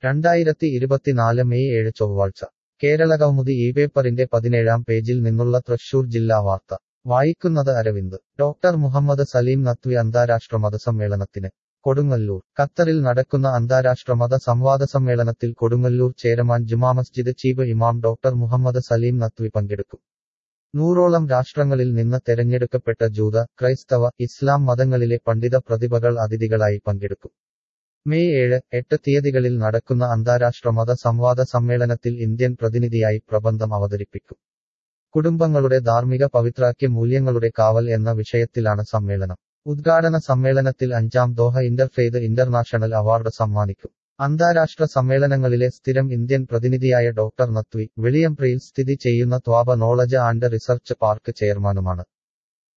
രണ്ടായിരത്തി ഇരുപത്തിനാല് മെയ് ഏഴ് ചൊവ്വാഴ്ച കേരളകൗമുദി ഈ പേപ്പറിന്റെ പതിനേഴാം പേജിൽ നിന്നുള്ള തൃശൂർ ജില്ലാ വാർത്ത വായിക്കുന്നത് അരവിന്ദ് ഡോക്ടർ മുഹമ്മദ് സലീം നത്വി അന്താരാഷ്ട്ര മതസമ്മേളനത്തിന് കൊടുങ്ങല്ലൂർ ഖത്തറിൽ നടക്കുന്ന അന്താരാഷ്ട്ര മത സംവാദ സമ്മേളനത്തിൽ കൊടുങ്ങല്ലൂർ ചേരമാൻ ജുമാ മസ്ജിദ് ചീഫ് ഇമാം ഡോക്ടർ മുഹമ്മദ് സലീം നത്വി പങ്കെടുക്കും നൂറോളം രാഷ്ട്രങ്ങളിൽ നിന്ന് തെരഞ്ഞെടുക്കപ്പെട്ട ജൂത ക്രൈസ്തവ ഇസ്ലാം മതങ്ങളിലെ പണ്ഡിത പ്രതിഭകൾ അതിഥികളായി പങ്കെടുക്കും മെയ് ഏഴ് എട്ട് തീയതികളിൽ നടക്കുന്ന അന്താരാഷ്ട്ര മത സംവാദ സമ്മേളനത്തിൽ ഇന്ത്യൻ പ്രതിനിധിയായി പ്രബന്ധം അവതരിപ്പിക്കും കുടുംബങ്ങളുടെ ധാർമ്മിക പവിത്രാക്യ മൂല്യങ്ങളുടെ കാവൽ എന്ന വിഷയത്തിലാണ് സമ്മേളനം ഉദ്ഘാടന സമ്മേളനത്തിൽ അഞ്ചാം ദോഹ ഇന്റർഫെയ്ത് ഇന്റർനാഷണൽ അവാർഡ് സമ്മാനിക്കും അന്താരാഷ്ട്ര സമ്മേളനങ്ങളിലെ സ്ഥിരം ഇന്ത്യൻ പ്രതിനിധിയായ ഡോക്ടർ നത്വി വെളിയംപ്രയിൽ സ്ഥിതി ചെയ്യുന്ന Thwaba knowledge and research park ചെയർമാനുമാണ്